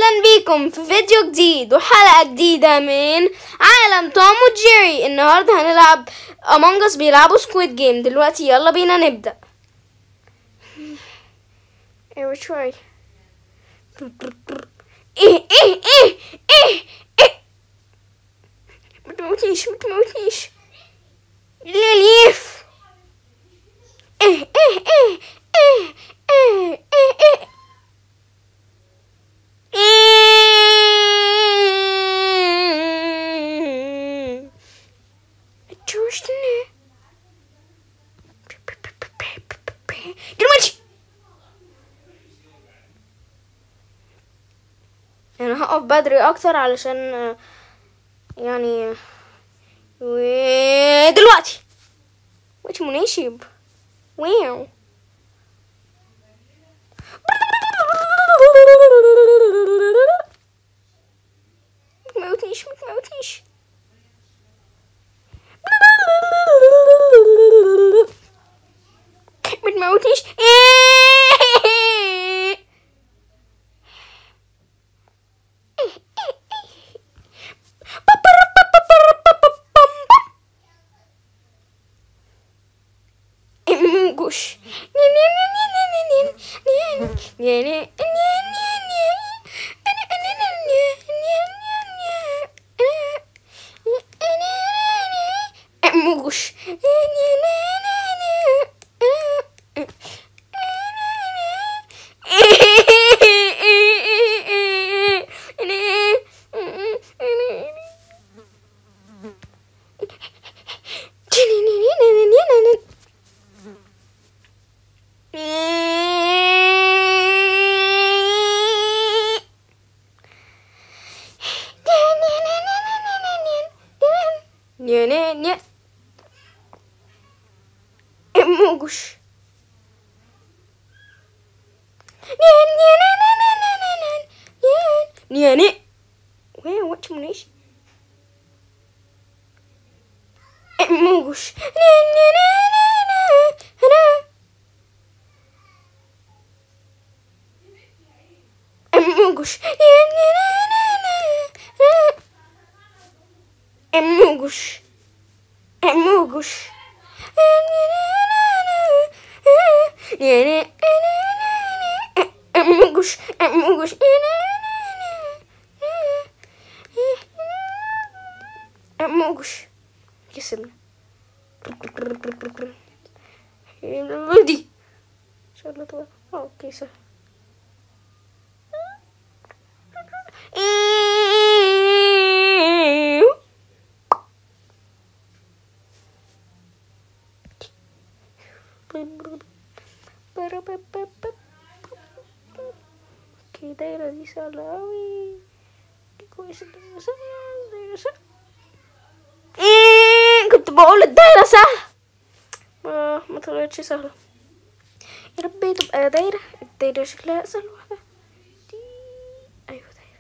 اهلا بيكم في فيديو جديد وحلقة جديدة من عالم توم وجيري النهاردة هنلعب امونج اس بيلعبوا سكويد جيم دلوقتي يلا بينا نبدأ ايوه شوي ايه ايه ايه ايه ايه ما تموتنيش ما تموتنيش ليليف ايه ايه ايه ايه ايه ايه ايه Чушно. دلوقتي انا هقف بدري اكتر علشان آه، يعني ودلوقتي وقت مناسب واو متموتنيش متموتنيش متموتنيش موجوش موجوش موجوش يعني وين وقت منيش موجوش موجوش موجوش موجوش موجوش موجوش موجوش كسبنا دي ان شاء الله تبقى اوكي سهل اوكي دايرة دي سهلة اوي كويسة دايرة سهلة دايرة سهلة إيه كنت بقول الدايرة سهلة ما ما طلعتش سهلة يا رب تبقى دايرة الدايرة شكلها أسهل واحدة دي أيوة دايرة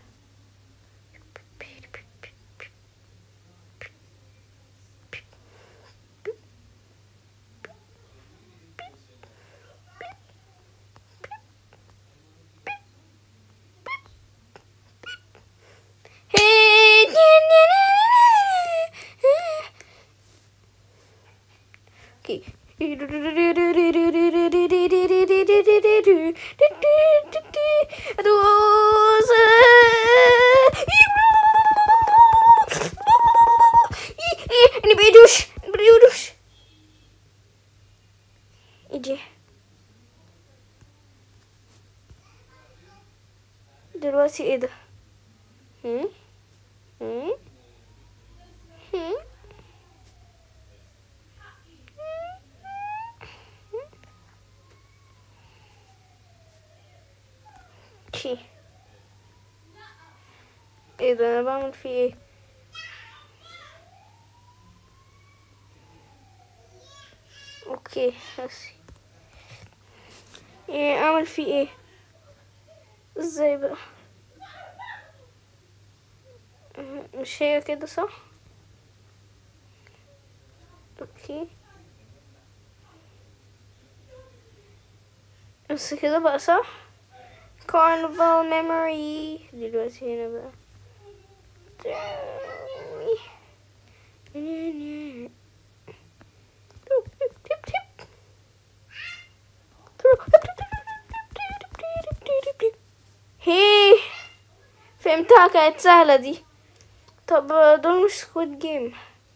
Okay. Ini bidus, bidus. Ije. دلوقتي ايه ده؟ هم؟ هم؟ هم؟ اوكي ايه ده انا بعمل فيه ايه اوكي هسي ايه اعمل فيه ايه ازاي بقى أه، مش هي كده صح اوكي بس كده بقى صح carnival memory دلوقتي هنا بقى هي فهمتها كانت سهلة دي طب دول مش سكوت جيم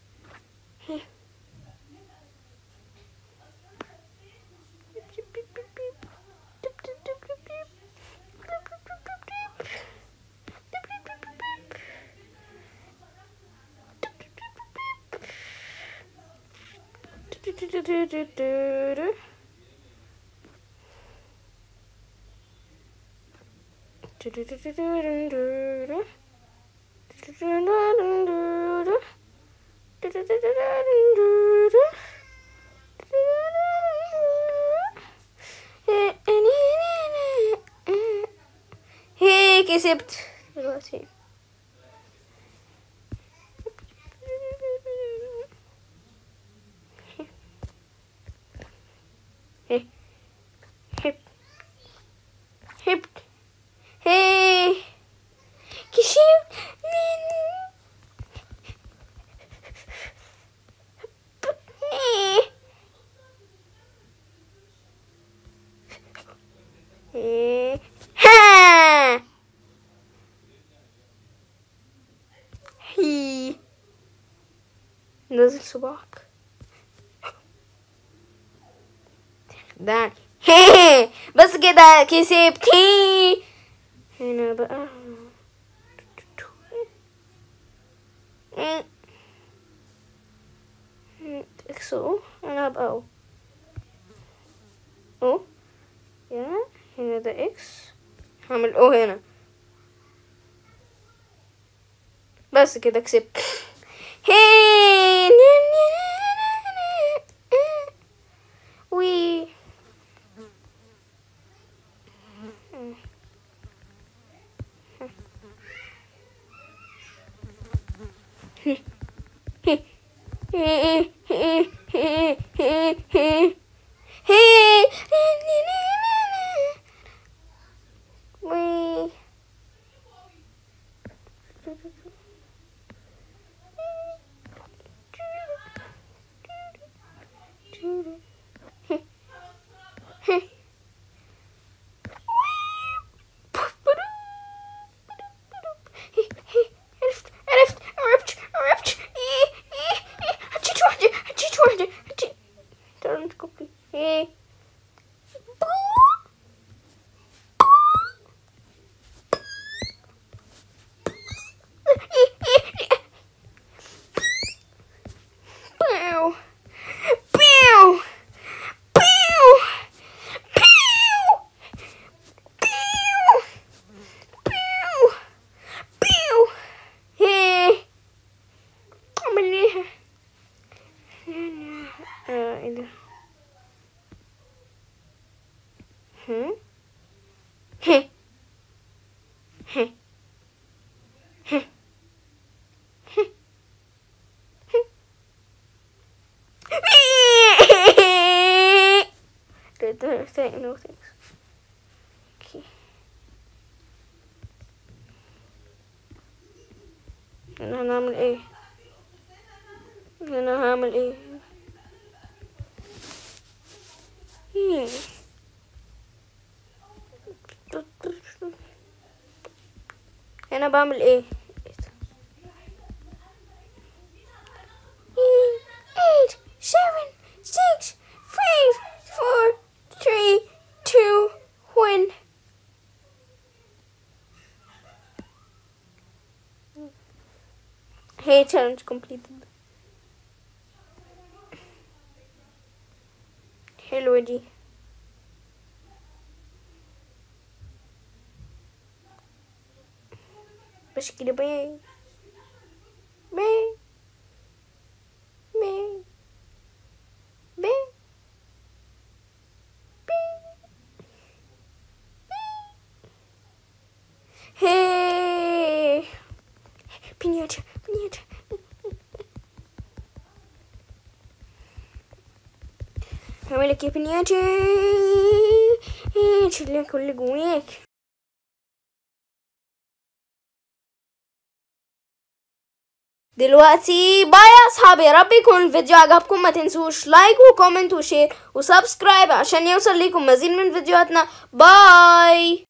هيك كسبت دلوقتي هي هب هب هي كشيف ها هي نزل صباعك دعني بس كده كسبتي هنا بقى اكس او انا هبقى او او يا هنا ده اكس هعمل او هنا بس كده كسبت هي وي Wee. عرفت عرفت عرفت عرفت ايه ايه ايه هجيت واحدة هجيت واحدة هجيت ترى انت كوبي ايه Pew. Pew. Pew. Pew. Pew. Pew. Pew. Hey. اعمل ايه اه ايه ده هم هي هي هي Thank no thanks. Okay. انا هنعمل ايه انا هعمل ايه هم. انا بعمل ايه eight, seven, six, five, four, three, two, one. Hey, challenge completed. حلوة دي بس كده باي باي باي باي Hey! Pinata, pinata. هعملك يا بنياتي شيل كل جواك دلوقتي باي يا اصحابي يا رب يكون الفيديو عجبكم ما تنسوش لايك وكومنت وشير وسبسكرايب عشان يوصل ليكم مزيد من فيديوهاتنا باي